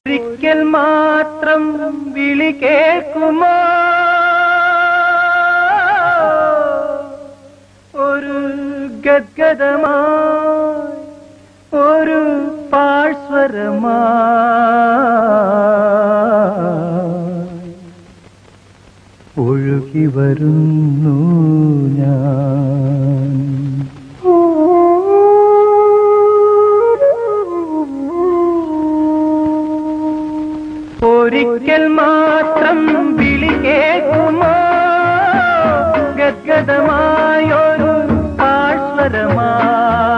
ഒരിക്കൽ മാത്രം വിളി കേൾക്കുമോ ഒരു ഗദ്ഗതമായി ഒരു പാഴ്സ്വരമായി ഒഴുകി വരുന്നു ഞാൻ ഒരിക്കൽ മാത്രം വിളി കേൾക്കുമോ ഗദ്ഗതമായൊരു പാഴ്സ്വരമായി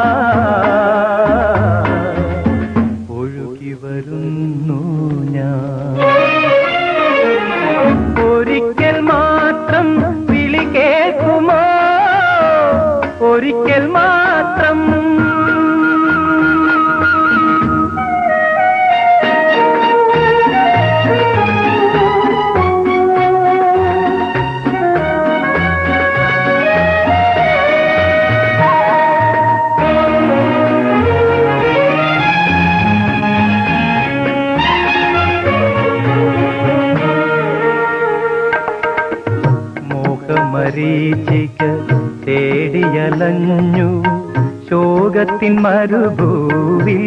ഒഴുകി വരുന്നു ഞാൻ ഒരിക്കൽ മാത്രം വിളി കേൾക്കുമോ ഒരിക്കൽ മാത്രം മോഹമരീചിക തേടിയലഞ്ഞു ശോകത്തിൻ മരുഭൂവി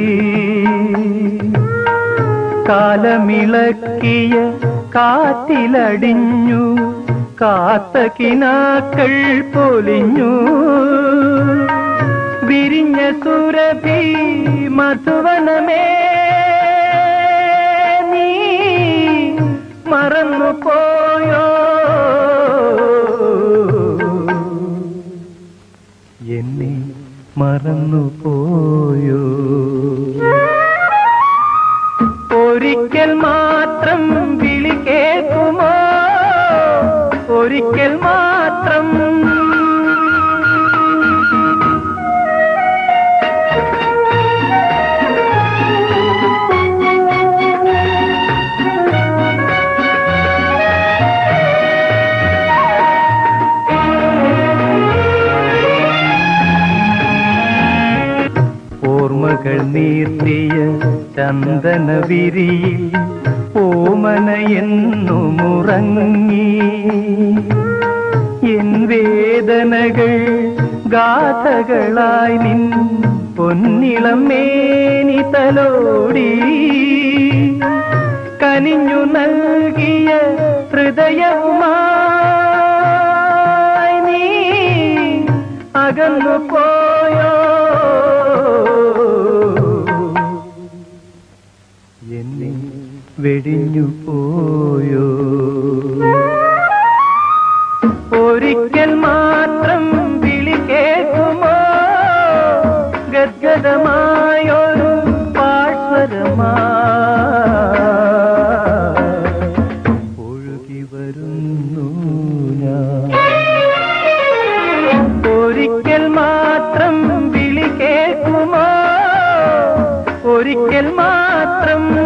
കാലമിളക്കിയ കാറ്റിലടിഞ്ഞു കാത്ത കിനാക്കൾ പൊലിഞ്ഞു വിരിഞ്ഞ സുരഭി മധുവനമേ നീ മറന്നു പോയോ എന്നെ മറന്നു പോയോ ഒരിക്കൽ മാത്രം വിളി കേൾക്കുമോ ഒരിക്കൽ മാത്രം ഓർമ്മകൾ നീർത്തിയ ചന്ദന വിരിയിൽ ഓമന എന്നുമുറങ്ങി എൻ വേദനകൾ ഗാഥകളായി നിൻ പൊന്നിളം മേനി തലോടി കനിഞ്ഞു നൽകിയ ഹൃദയവുമായി നീ അകന്നു പോയോ എന്നെ വെടിഞ്ഞു പോയോ ഒരിക്കൽ മാത്രം വിളി കേൾക്കുമോ ഗദ്ഗതമായൊരു പാഴ്സ്വരമായി ഒഴുകി വരുന്നു ഞാൻ ഒരിക്കൽ മാത്രം വിളി കേൾക്കുമോ ഒരിക്കൽ മാത്രം